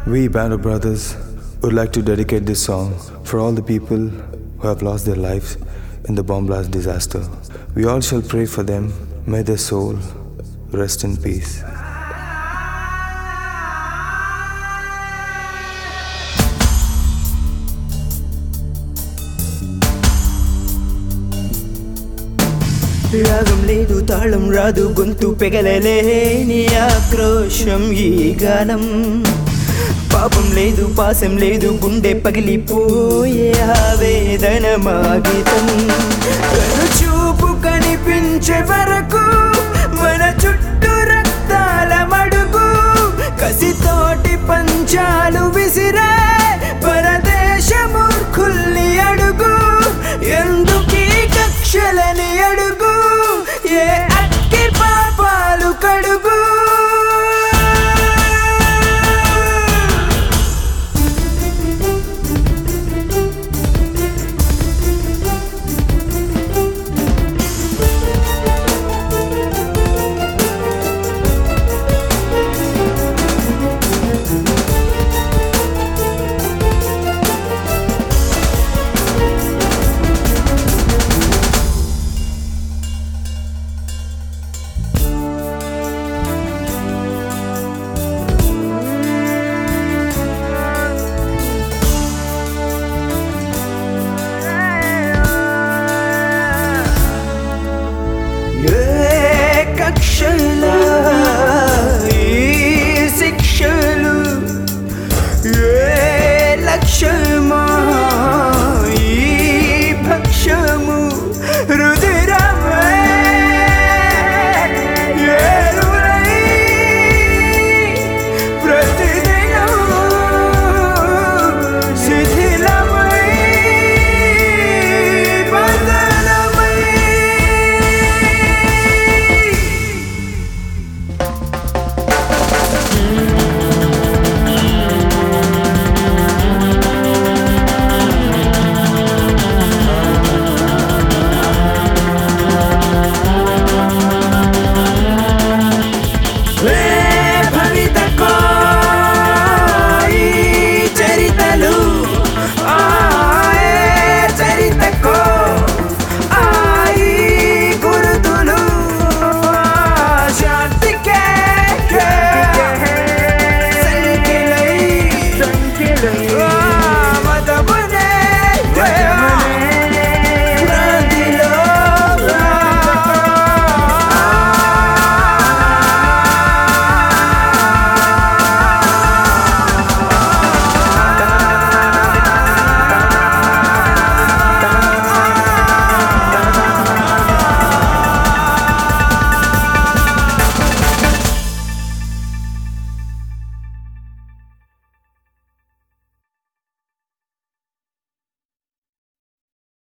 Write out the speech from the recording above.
We, Band of Brothers, would like to dedicate this song for all the people who have lost their lives in the bomb blast disaster. We all shall pray for them. May their soul rest in peace. రాగం లేదు తాళం రాదు గొంతు పెగలలేని ఆక్రోశం ఈ గానం పాపం లేదు పాసం లేదు గుండె పగిలిపోయే ఆవేదన మా గీతం కను చూపు కనిపించే వరకు మన చుట్టూ రక్తాల మడుగు కసితోటి పంచాలు విసిరే పరదేశ మూర్ఖుల్ని అడుగు ఎందుకీ కక్షలని అడుగు ఏ అక్కి పాపాలు కడుగు ఏ కక్షలు